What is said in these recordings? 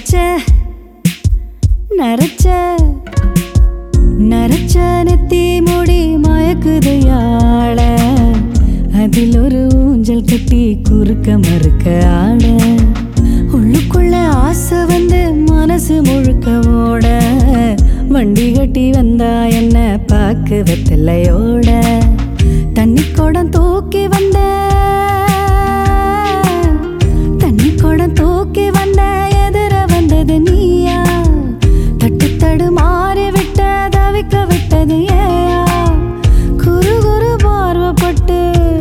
நரச்ச நரச்ச நரச்ச நெத்தி முடி மயக்குதையாள அதில் ஒரு ஊஞ்சல் கட்டி குறுக்க மறுக்க ஆட உள்ளுக்குள்ள ஆசை வந்து மனசு முழுக்க ஓட வண்டி கட்டி வந்தா என்ன பாக்கு வெத்தலையோட தண்ணி குடம் தூக்கி வந்த தண்ணி குடம் தூக்கி வந்த எதிர வந்தது நீயா தட்டு தடு மாறி விட்ட தவிக்க விட்டது ஏயா குரு குரு பார்வப்பட்டு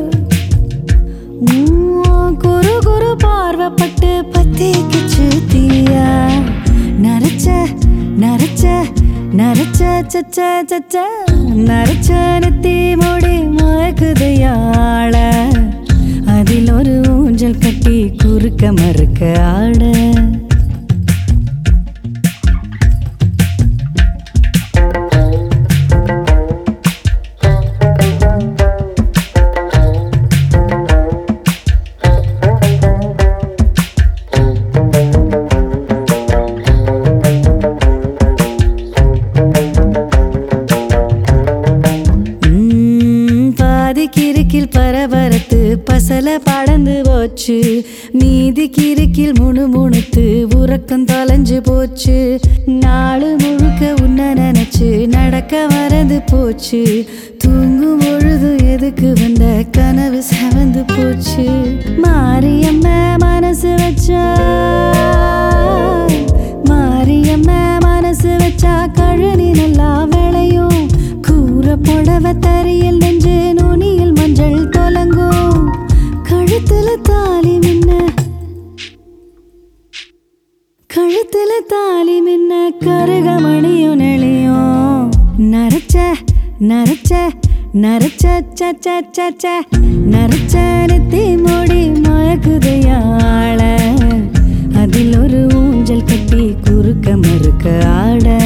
உம், குரு குரு பார்வப்பட்டு பத்திக்குச்சு தீயா நரைச்ச நரைச்ச நரைச்ச சச்ச சச்ச நரைச்ச நெத்தி மூடி மயக்குதையாள அதில் ஒரு ஊஞ்சல் கட்டி குறுக்க மறுக்க ஆட உம், பாதி கிறுக்கில் பரபரத்து பசல படந்து போச்சு மீதி கிறுக்கில் முணுமுணுத்து உறக்கம் தொலைஞ்சு போச்சு நாடு முழுக்க உன்ன நினைச்சு நடக்க மறந்து போச்சு தூங்கும் பொழுது எதுக்கு வந்த கனவு செவந்து போச்சு மாரியம்ம மனசு வச்சா மாரியம்ம மனசு வச்சா கழனி நல்லா விளையும் கூற புடவ தரையில் நெஞ்சு நுனியில் மஞ்சள் தொலங்கும் கழுத்துல தாலி மின்ன கழுத்துல தாலி மின்ன கருகமணியும் நெளியும் நரைச்ச நரைச்ச நரைச்ச ச ச ச ச நரைச்ச நெத்தி மூடி மயக்குதையாள அதில் ஒரு ஊஞ்சல் கட்டி குறுக்க மறுக்க ஆட